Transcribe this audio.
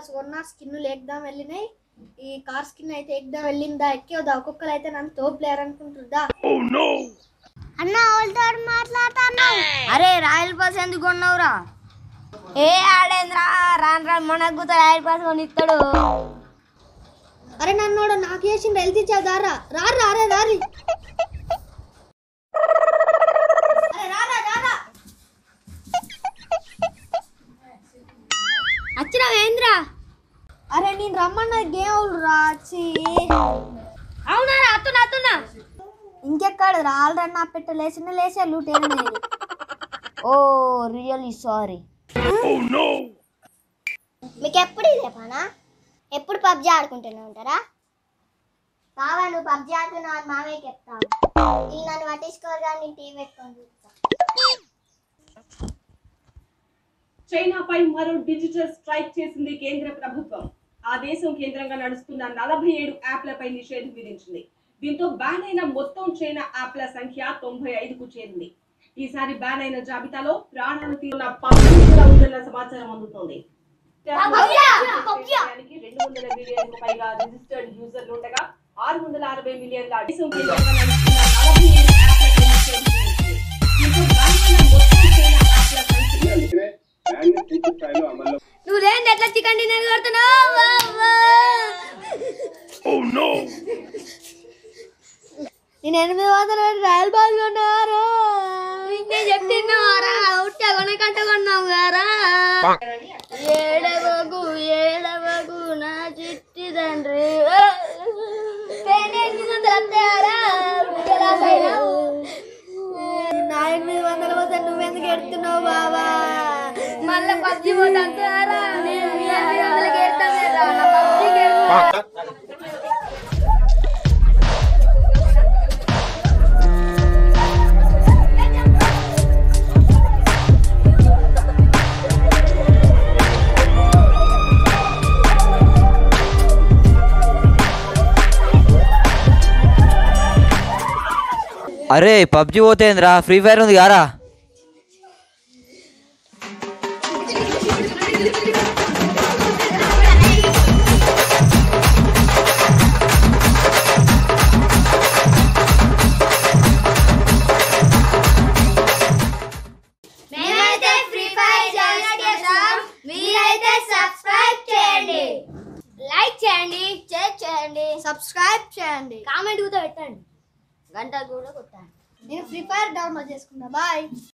pass కొన్నా skin ఎగ్దాం వెళ్ళినాయి ఈ కార్ స్కిన్ అయితే ఎగ్దాం వెళ్ళిందా ఎక్కేవదా ఒక్కొక్కరు అయితే నన్ను తోపు ప్లేయర్ అనుకుంటుందా అన్న వాళ్ళతో మాట్లాడతాను అరే రాయల్ పాస్ ఎందుకు కొన్నావురా ఏ ఆడేంద్రా రాను రాను మనకు రాయల్ పాస్ కొనిస్తాడు అరే నన్నోడు నాకు వేసిన వెళ్తిచ్చావు దారా రారు రారే రారి అరే రారా రారా వచ్చినా ఏంద్రా అరే నేను రమ్మన్న గేమ్ రాచి అవునా అత్తున్నా అత్తున్నా ఇంకెక్కడ రాళ్ళని నా పెట్ట లేచిన లేచే లూట్ ఏం లేదు ఓ రియల్లీ సారీ మీకు ఎప్పుడు ఇదే పనా ఎప్పుడు పబ్జి ఆడుకుంటూనే ఉంటారా బావా నువ్వు పబ్జి ఆడుతున్నావు అని మామయ్యకి చెప్తావు వీళ్ళు నన్ను పట్టించుకోరు కానీ నేను టీవీ పెట్టుకొని చూస్తా చైనాపై మరో డిజిటల్ స్ట్రైక్ చేసింది కేంద్ర ప్రభుత్వం ఆ దేశం కేంద్రంగా నడుస్తున్న నలభై ఏడు యాప్లపై నిషేధం విధించింది దీంతో బ్యాన్ అయిన మొత్తం చైనా యాప్ల సంఖ్య తొంభై ఐదుకు చేరింది ఈసారి బ్యాన్ అయిన జాబితాలో ప్రాణాలు తీరున్న పబ్జి కూడా ఉందన్న సమాచారం అందుతోంది దేశానికి రెండు వందల మిలియన్లకు పైగా రిజిస్టర్డ్ యూజర్లు ఉండగా ఆరు వందల అరవై మిలియన్ల దేశం కేంద్రంగా నడుస్తున్న నలభై ఏడు యాప్లపై నిషేధం విధించింది దీంతో బ్యాన్ అయిన మొత్తం చైనా యాప్ల సంఖ్య బ్యాన్ పూర్తి స్థాయిలో అమల్లో నువ్వు లేని ఎట్లా చికెన్ డిన్నర్ కొడుతున్నావు నేను ఎనిమిది వందల రాయల్ బాల్ కొన్నారు నేను చెప్తున్నావారా ఉట్ట కొనకంట కొన్నావు గారా ఏడవకు ఏడవకు నా చిట్టి తండ్రి ఎనిమిది వందలు వస్తాయారా నా ఎనిమిది వందల పోతే నువ్వెందుకు ఎడుతున్నావు బాబా మళ్ళీ పబ్జి పోతారా నేను మీ ఎనిమిది వందలకి ఎడతాను నా పబ్జికి అరే పబ్జి పోతేంద్రా ఫ్రీ ఫైర్ ఉంది కారా మేమైతే ఫ్రీ ఫైర్ జాయిన్ చేస్తాం మీరైతే సబ్స్క్రైబ్ చేయండి లైక్ చేయండి షేర్ చేయండి సబ్స్క్రైబ్ చేయండి కామెంట్ కూడా పెట్టండి గంట కూడా కొట్టండి నేను ఫ్రీ ఫైర్ డౌన్లోడ్ చేసుకున్నా బాయ్